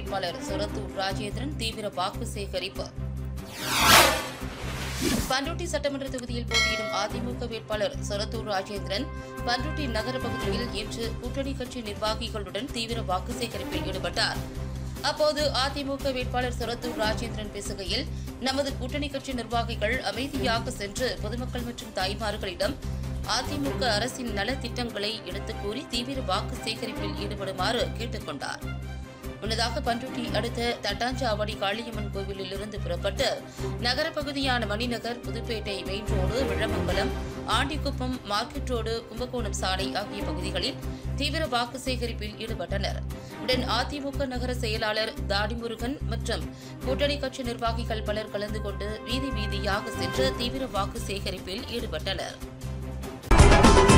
வேட்பாளர் சுரத்தூர் ராஜேந்திரன் தீவிர வாக்கு சேகரிப்பு பண்ருட்டி சட்டமன்ற தொகுதியில் போட்டியிடும் அதிமுக வேட்பாளர் சொரத்தூர் ராஜேந்திரன் பண்ருட்டி நகர பகுதியில் இன்று கூட்டணி கட்சி நிர்வாகிகளுடன் தீவிர வாக்கு சேகரிப்பில் ஈடுபட்டார் அப்போது அதிமுக வேட்பாளர் சொரத்தூர் ராஜேந்திரன் பேசுகையில் நமது கூட்டணி கட்சி நிர்வாகிகள் அமைதியாக சென்று பொதுமக்கள் மற்றும் தாய்மார்களிடம் அதிமுக அரசின் நலத்திட்டங்களை எடுத்துக் கூறி தீவிர வாக்கு சேகரிப்பில் ஈடுபடுமாறு கேட்டுக் கொண்டார் முன்னதாக பண்ருட்டி அடுத்த தட்டாஞ்சாவடி காளியம்மன் கோவிலில் இருந்து புறப்பட்டு நகரப் பகுதியான Maninagar Puduppettai main road Vizhamangalam Andikuppam market road Kumbakonam சாலை ஆகிய பகுதிகளில் தீவிர வாக்கு சேகரிப்பில் ஈடுபட்டனர் உடன் அதிமுக நகர செயலாளர் தாடிமுருகன் மற்றும் கூட்டணி கட்சி நிர்வாகிகள் பலர் கலந்து கொண்டு வீதி வீதியாக சென்று தீவிர வாக்கு சேகரிப்பில் ஈடுபட்டனர்